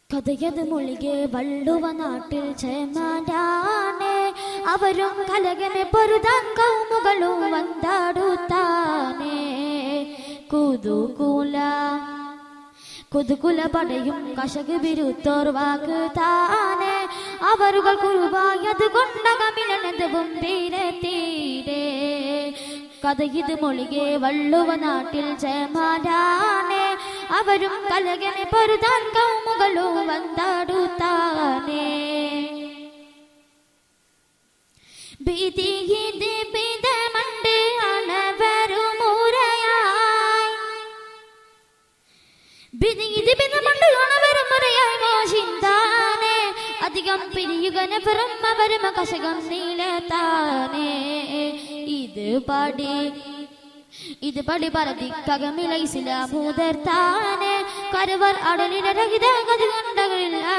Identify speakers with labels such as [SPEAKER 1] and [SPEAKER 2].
[SPEAKER 1] കഥയത് മുളികെ വള്ളുവ നാട്ടിൽ ചേമാനാണ് അവരും കലകനെ പൊരുതാൻ കൗമുകളും വந்தாടുത്താനേ കുതുകുല കുതുകുല പടയും കശക് വിരുത്തോർ വാക്ക് താനെ അവരുകൾ കുരുവായത് കൊണ്ടകമിലനതും തീരെ തീരെ കഥയിത് മൊഴികെ വള്ളുവ നാട്ടിൽ ചേമാനാണ് അവരും കലകനെ പൊരുതാൻ കൗമുകളും വந்தாടുത്താനേ ഭീതിയത് ഭീതമണ്ട് അണവരുമുറയായി ഭീതിയത് ഭീതമണ്ട് അണവരുമുറയായി മോശിന്താനേ അധികം പിരിയുകനപ്പുറം അവരും കശകം നീലത്താനേ ഇത് പാടി ഇത് പടി പറതിക്കകമില ഇസ്ലാമൂതർത്താനെ കരുവർ അടലിടരഹിത കഥ കണ്ടകളിൽ